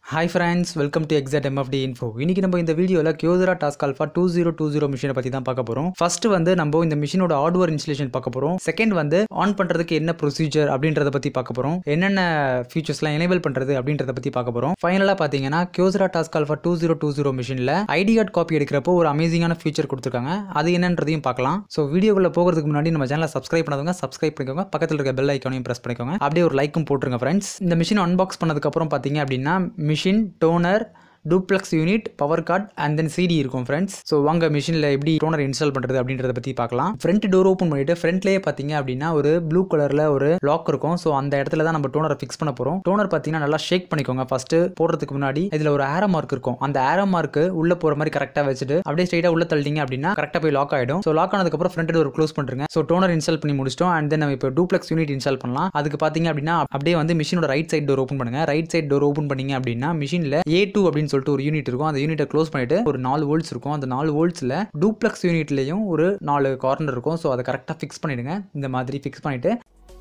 hi friends welcome to exact MFT info இன்னைக்கு நம்ம இந்த வீடியோவில் Kyocera task alpha two zero two zero மிஷினை பற்றி தான் பார்க்க போகிறோம் ஃபர்ஸ்ட் வந்து நம்ம இந்த மிஷினோட ஹார்ட்வேர் இன்ஸ்டலேஷன் பார்க்க போகிறோம் செகண்ட் வந்து ஆன் பண்ணுறதுக்கு என்ன ப்ரொசீஜர் அப்படின்றத பற்றி பார்க்க போகிறோம் என்னென்ன ஃபீச்சர்ஸ்லாம் எனேபிள் பண்ணுறது அப்படின்றத பற்றி பார்க்க போகிறோம் ஃபைனலாக பார்த்தீங்கன்னா Kyocera task alpha two zero two zero மிஷினில் ஐடி கார்டு காப்பி எடுக்கிறப்போ ஒரு அமேசிங்கான ஃபீச்சர் கொடுத்துருக்காங்க அது என்னன்றதையும் பார்க்கலாம் ஸோ வீடியோக்குள்ள போகிறதுக்கு முன்னாடி நம்ம சேனலை சப்ஸ்கிரைப் பண்ணாதவங்க சப்ஸ்கிரைப் பண்ணிக்கோங்க பக்கத்தில் இருக்க பெல் ஐக்கானையும் ப்ரெஸ் பண்ணிக்கோங்க அப்படியே ஒரு லைக்கும் போட்டுருங்க ஃப்ரெண்ட்ஸ் இந்த மிஷின் அன்பாக்ஸ் பண்ணதுக்கப்புறம் பார்த்தீங்க அப்படின்னா machine toner duplex unit power cord and then CD இருக்கும் ஃப்ரெண்ட்ஸ் ஸோ வாங்க மிஷினில் எப்படி டோனர் இன்ஸ்டால் பண்ணுறது அப்படின்றத பற்றி பார்க்கலாம் ஃப்ரண்ட் டோர் ஓப்பன் பண்ணிட்டு ஃப்ரண்ட்லேயே பார்த்தீங்க அப்படின்னா ஒரு ப்ளூ கலரில் ஒரு லாக் இருக்கும் ஸோ அந்த இடத்துல தான் நம்ம டோனரை ஃபிக்ஸ் பண்ண போகிறோம் டோனர் பார்த்தீங்கன்னா நல்லா ஷேக் பண்ணிக்கோங்க ஃபஸ்ட்டு போடுறதுக்கு முன்னாடி இதில் ஒரு ஆரோ மார்க் இருக்கும் அந்த ஆரோ மார்க்கு உள்ளே போகிற மாதிரி கரெக்டாக வச்சுட்டு அப்படியே ஸ்ட்ரைட்டாக உள்ள தள்ளிட்டீங்க அப்படின்னா கரெக்டாக போய் லாக் ஆகிடும் ஸோ லாக் ஆனதுக்கப்புறம் ஃப்ரண்ட் டோர் க்ளோஸ் பண்ணுறேங்க ஸோ டோனர் இன்ஸ்டால் பண்ணி முடிச்சிட்டோம் அண்ட் தென் நம்ம இப்போ டூப்ளெக்ஸ் யூனிட் இன்ஸ்டால் பண்ணலாம் அதுக்கு பார்த்தீங்க அப்படின்னா அப்படியே வந்து மிஷினோட ரைட் சைட் டோர் ஓப்பன் பண்ணுங்க ரைட் சைட் டோர் ஓப்பன் பண்ணீங்க அப்படின்னா மிஷினில் ஏ டூ அப்படின்னு சொல்லிட்டு ஒரு யூனிட் இருக்கும் அந்த யூனிட்டை க்ளோஸ் பண்ணிட்டு ஒரு நாலு வோல்ட்ஸ் இருக்கும் அந்த நாலு வோல்ட்ஸில் டூப்ளெக்ஸ் யூனிட்லையும் ஒரு நாலு கார்னர் இருக்கும் ஸோ அதை கரெக்டாக ஃபிக்ஸ் பண்ணிடுங்க இந்த மாதிரி ஃபிக்ஸ் பண்ணிட்டு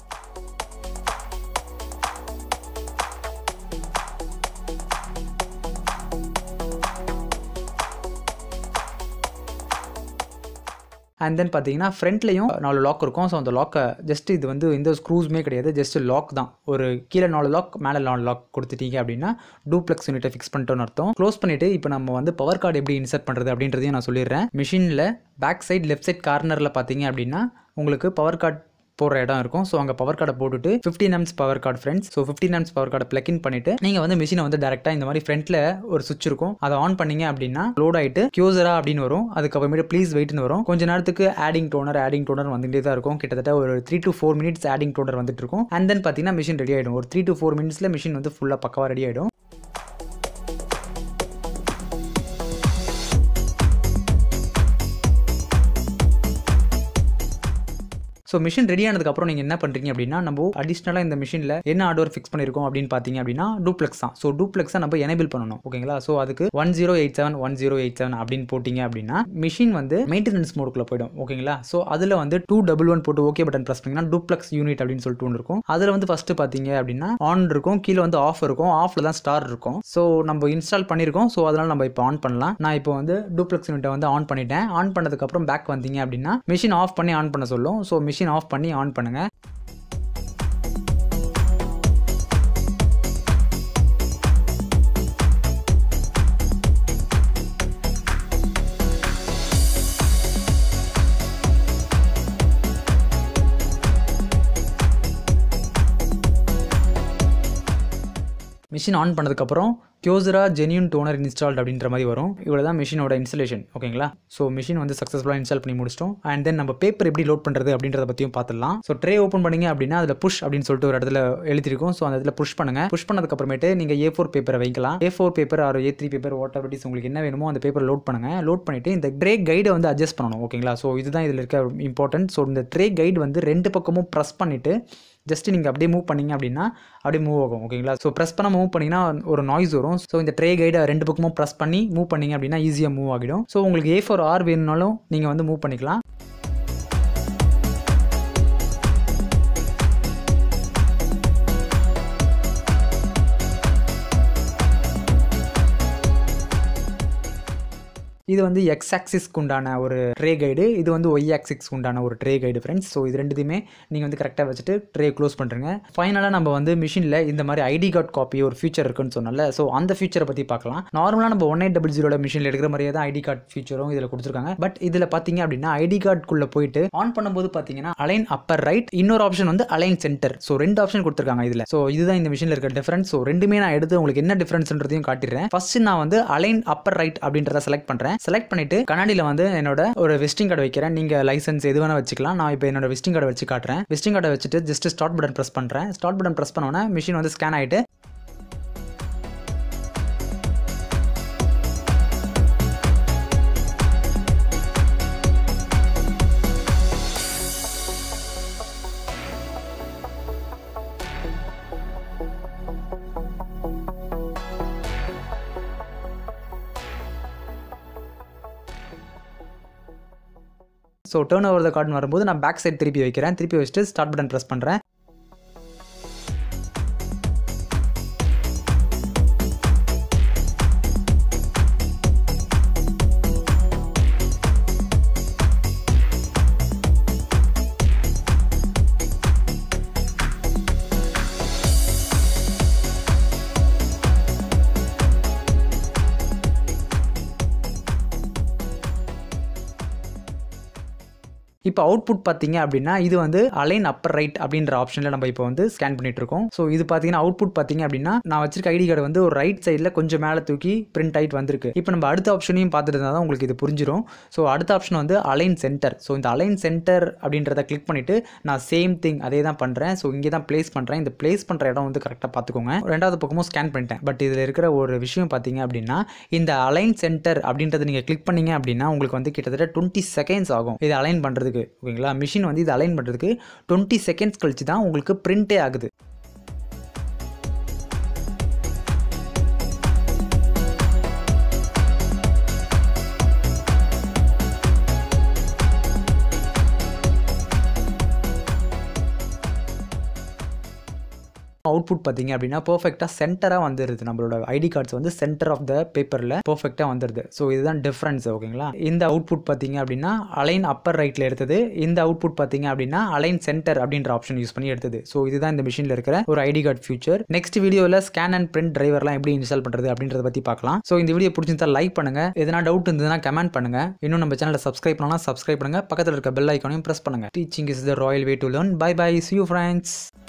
அண்ட் தென் பார்த்தீங்கன்னா ஃப்ரண்ட்லையும் நாலு லாக் இருக்கும் ஸோ அந்த லாக்கை ஜஸ்ட் இது வந்து எந்த ஸ்க்ரூஸுமே கிடையாது ஜஸ்ட் லாக் தான் ஒரு கீழே நாலு லாக் மேலே நாலு லாக் கொடுத்துட்டீங்க அப்படின்னா டூப்ளெக்ஸ் யூனிட்டை ஃபிக்ஸ் பண்ணிட்டோன்னு அர்த்தம் க்ளோஸ் பண்ணிவிட்டு இப்போ நம்ம வந்து பவர் கார்டு எப்படி இன்சர்ட் பண்ணுறது அப்படின்றதையும் நான் சொல்லிடுறேன் மிஷினில் பேக் சைட் லெஃப்ட் சைட் கார்னரில் பார்த்தீங்க அப்படின்னா உங்களுக்கு பவர் கார்டு போகிற இடம் இருக்கும் ஸோ அங்கே பவர் கார்டை போட்டுட்டு fifteen amps power cord friends so fifteen amps power கார்டை பிளக் இன் பண்ணிட்டு நீங்கள் வந்து மிஷினை வந்து டேரெக்டாக இந்த மாதிரி ஃப்ரண்ட்டில் ஒரு சுவிட்ச் இருக்கும் அதை ஆன் பண்ணீங்க அப்படின்னா லோட் ஆகிட்டு கியூசரா அப்படின்னு வரும் அதுக்கப்புறமேட்டு ப்ளீஸ் வெயிட்னு வரும் கொஞ்ச நேரத்துக்கு ஆடிங் டோனர் ஆடிங் டோனர் வந்துட்டே தான் இருக்கும் கிட்டத்தட்ட ஒரு three to four minutes adding toner வந்துட்டு இருக்கும் அண்ட் தென் பார்த்தீங்கன்னா மிஷின் ரெடி ஆகிடும் ஒரு த்ரீ டு ஃபோர் மினிட்ஸில் மிஷின் வந்து ஃபுல்லாக பக்கவாக ரெடி ஆகிடும் ஸோ மிஷின் ரெடி ஆனதுக்கப்புறம் நீங்கள் என்ன பண்ணுறீங்க அப்படின்னா நம்ம அடிஷ்னலாக இந்த மிஷினில் என்ன ஹார்ட்வேர் ஃபிக்ஸ் பண்ணியிருக்கோம் அப்படின்னு பார்த்தீங்க அப்படின்னா டூப்ளெக்ஸ் தான் ஸோ டூப்ளெக்ஸை நம்ம எனேபிள் பண்ணணும் ஓகேங்களா ஸோ அதுக்கு one zero eight seven one zero eight seven அப்படின்னு போட்டிங்க அப்படின்னா மிஷின் வந்து மெயின்டெனன்ஸ் மோடுக்குள்ளே போயிடும் ஓகேங்களா ஸோ அதில் வந்து டூ டபுள் ஒன் போட்டு ஓகே பட்டன் ப்ரெஸ் பண்ணிங்கன்னா டூப்ளெக்ஸ் யூனிட் அப்படின்னு சொல்லிட்டு ஒன்று இருக்கும் அதில் வந்து ஃபஸ்ட்டு பார்த்தீங்க அப்படின்னா ஆன் இருக்கும் கீழே வந்து ஆஃப் இருக்கும் ஆஃபில் தான் ஸ்டார் இருக்கும் ஸோ நம்ம இன்ஸ்டால் பண்ணியிருக்கோம் ஸோ அதனால் நம்ம இப்போ ஆன் பண்ணலாம் நான் இப்போ வந்து டூப்ளெக்ஸ் யூனிட்டை வந்து ஆன் பண்ணிட்டேன் ஆன் பண்ணதுக்கப்புறம் பேக் வந்தீங்க அப்படின்னா மிஷின் ஆஃப் பண்ணி ஆன் பண்ண சொல்லும் ஸோ மிஷின் ஆஃப் பண்ணி ஆன் பண்ணுங்க மிஷின் ஆன் பண்ணதுக்கப்புறம் கியோசரா ஜென்யூன் டோனர் இன்ஸ்டால்ட் அப்படின்ற மாதிரி வரும் இவ்வளோ தான் மிஷினோட இன்ஸ்டலேஷன் ஓகேங்களா ஸோ மிஷின் வந்து சக்ஸஸ்ஃபுல்லாக இன்ஸ்டால் பண்ணி முடிச்சிட்டோம் அண்ட் தென் நம்ம பேப்பர் எப்படி லோட் பண்ணுறது அப்படின்றத பற்றியும் பார்த்துடலாம் ஸோ ட்ரே ஓப்பன் பண்ணிங்க அப்படின்னா அதில் புஷ் அப்படின்னு சொல்லிட்டு ஒரு இடத்துல எழுதிருக்கும் ஸோ அந்த இடத்துல புஷ் பண்ணுங்க புஷ் பண்ணதுக்கப்புறமேட்டு நீங்கள் ஏ ஃபோர் பேப்பரை வைக்கலாம் A four paper or A three paper whatever உங்களுக்கு என்ன வேணுமோ அந்த பேப்பர் லோட் பண்ணுங்க லோட் பண்ணிட்டு இந்த ட்ரே கைடை வந்து அட்ஜஸ்ட் பண்ணணும் ஓகேங்களா ஸோ இதுதான் இதில் இருக்க இம்பார்ட்டன்ட் ஸோ இந்த ட்ரே கைடு வந்து ரெண்டு பக்கமும் ப்ரெஸ் பண்ணிவிட்டு ஜஸ்ட் நீங்கள் அப்படியே மூவ் பண்ணீங்க அப்படின்னா அப்படியே மூவ் ஆகும் ஓகேங்களா ஸோ ப்ரெஸ் பண்ண மூவ் பண்ணிங்கன்னா ஒரு நாய்ஸ் வரும் ஸோ இந்த ட்ரே கைடை ரெண்டு பக்கமும் ப்ரெஸ் பண்ணி மூவ் பண்ணீங்க அப்படின்னா ஈஸியாக மூவ் ஆகிடும் ஸோ உங்களுக்கு ஏ ஃபோர் ஆர் வேணும்னாலும் நீங்கள் வந்து மூவ் பண்ணிக்கலாம் இது வந்து எக்ஸ் ஆக்சிஸ்க்கு உண்டான ஒரு ட்ரே கைடு இது வந்து ஒய் ஆக்சிஸ்க்கு உண்டான ஒரு ட்ரே கைடு ஃப்ரெண்ட்ஸ் ஸோ இது ரெண்டுத்தையுமே நீங்கள் வந்து கரெக்டாக வச்சுட்டு ட்ரே க்ளோஸ் பண்ணுறங்க ஃபைனலாக நம்ம வந்து மிஷினில் இந்த மாதிரி ஐடி கார்டு காப்பி ஒரு ஃபியூச்சர் இருக்குன்னு சொன்னல ஸோ அந்த ஃபியூச்சரை பற்றி பார்க்கலாம் நார்மலாக நம்ம ஒன் எயிட் டபுள் ஜீரோட மிஷினில் எடுக்கிற மாதிரியே தான் ஐடி கார்டு ஃபியூச்சரும் இதில் கொடுத்துருக்காங்க பட் இதில் பார்த்தீங்க அப்படின்னா ஐடி கார்டுக்குள்ளே போயிட்டு ஆன் பண்ணும்போது பார்த்தீங்கன்னா அலைன் அப்பர் ரைட் இன்னொரு ஆப்ஷன் வந்து அலைன் சென்டர் ஸோ ரெண்டு ஆப்ஷன் கொடுத்துருக்காங்க இதில் ஸோ இதுதான் இந்த மிஷினில் இருக்க டிஃபரன்ஸ் ஸோ ரெண்டுமே நான் எடுத்து உங்களுக்கு என்ன டிஃபரன்ஸ்ன்றதையும் காட்டிடுறேன் ஃபர்ஸ்ட் நான் வந்து அலைன் அப்பர் ரைட் அப்படின்றத செலக்ட் பண்ணுறேன் செலக்ட் பண்ணிட்டு கண்ணாடியில் வந்து என்னோட ஒரு விசிட்டிங் கார்டு வைக்கிறேன் நீங்கள் லைசன்ஸ் எது வேணால் வச்சுக்கலாம் நான் இப்போ என்னோட விசிட்டிங் கார்டை வச்சு காட்டுறேன் விசிட்டிங் கார்டை வச்சுட்டு ஜஸ்ட் ஸ்டார்ட் பட்டன் ப்ரெஸ் பண்ணுறேன் ஸ்டார்ட் பட்டன் ப்ரெஸ் பண்ணோன்னே மிஷின் வந்து ஸ்கேன் ஆகிட்டு ஸோ டேர்ன் ஓவர் த கார்டுன்னு வரும்போது நான் பேக் சைட் திருப்பி வைக்கிறேன் திருப்பி வச்சுட்டு ஸ்டார்ட் பட்டன் ப்ரெஸ் பண்ணுறேன் இப்போ அவுட்புட் பார்த்தீங்க அப்படின்னா இது வந்து அலைன் அப்பர் ரைட் அப்படின்ற ஆப்ஷனில் நம்ம இப்போ வந்து ஸ்கேன் பண்ணிட்டு இருக்கோம் ஸோ இது பார்த்தீங்கன்னா அவுட்புட் பார்த்தீங்க அப்படின்னா நான் வச்சிருக்க ஐடி கார்டு வந்து ஒரு ரைட் சைடில் கொஞ்சம் மேலே தூக்கி பிரிண்ட் ஆகிட்டு வந்திருக்கு இப்போ நம்ம அடுத்த ஆப்ஷனையும் பார்த்துட்டு இருந்தால் தான் உங்களுக்கு இது புரிஞ்சிடும் ஸோ அடுத்த ஆப்ஷன் வந்து அலைன் சென்டர் ஸோ இந்த அலைன் சென்டர் அப்படின்றத கிளிக் பண்ணிட்டு நான் சேம் திங் அதே தான் பண்ணுறேன் ஸோ இங்கே தான் ப்ளேஸ் பண்ணுறேன் இந்த ப்ளேஸ் பண்ணுற இடம் வந்து கரெக்டாக பார்த்துக்கோங்க ரெண்டாவது பக்கமும் ஸ்கேன் பண்ணிட்டேன் பட் இதில் இருக்கிற ஒரு விஷயம் பார்த்தீங்க அப்படின்னா இந்த அலைன் சென்டர் அப்படின்றத நீங்கள் கிளிக் பண்ணீங்க அப்படின்னா உங்களுக்கு வந்து கிட்டத்தட்ட டுவெண்ட்டி செகண்ட்ஸ் ஆகும் இது அலைன் பண்ணுறதுக்கு ஓகேங்களா மிஷின் வந்து இது அலைன் பண்ணுறதுக்கு டுவெண்ட்டி செகண்ட்ஸ் கழிச்சு தான் உங்களுக்கு பிரிண்டே ஆகுது அவுட்புட் பார்த்தீங்க அப்படின்னா பர்ஃபெக்டாக சென்டராக வந்துடுது நம்மளோட ஐடி கார்ட்ஸ் வந்து சென்டர் ஆஃப் த பேப்பரில் பர்ஃபெக்டாக வந்துடுது ஸோ இதுதான் டிஃப்ரென்ஸ் ஓகேங்களா இந்த அவுட்புட் பார்த்தீங்க அப்படின்னா அலைன் அப்பர் ரைட்டில் எடுத்தது இந்த அவுட்புட் பார்த்தீங்க அப்படின்னா அலைன் சென்டர் அப்படின்ற ஆப்ஷன் யூஸ் பண்ணி எடுத்தது ஸோ இதுதான் இந்த மிஷினில் இருக்கிற ஒரு ஐடி கார்டு ஃபியூச்சர் நெக்ஸ்ட் வீடியோவில் ஸ்கேன் அண்ட் பிரிண்ட் டிரைவர்லாம் எப்படி இன்ஸ்டால் பண்ணுறது அப்படின்றத பற்றி பார்க்கலாம் ஸோ இந்த வீடியோ பிடிச்சிருந்தா லைக் பண்ணுங்க எதனா டவுட் இருந்ததுன்னா கமெண்ட் பண்ணுங்க இன்னும் நம்ம சேனலை சப்ஸ்கிரைப் பண்ணலாம் சப்ஸ்கிரைப் பண்ணுங்க பக்கத்தில் இருக்க பெல் ஐக்கானையும் ப்ரெஸ் பண்ணுங்க teaching is the royal way to learn bye bye see you friends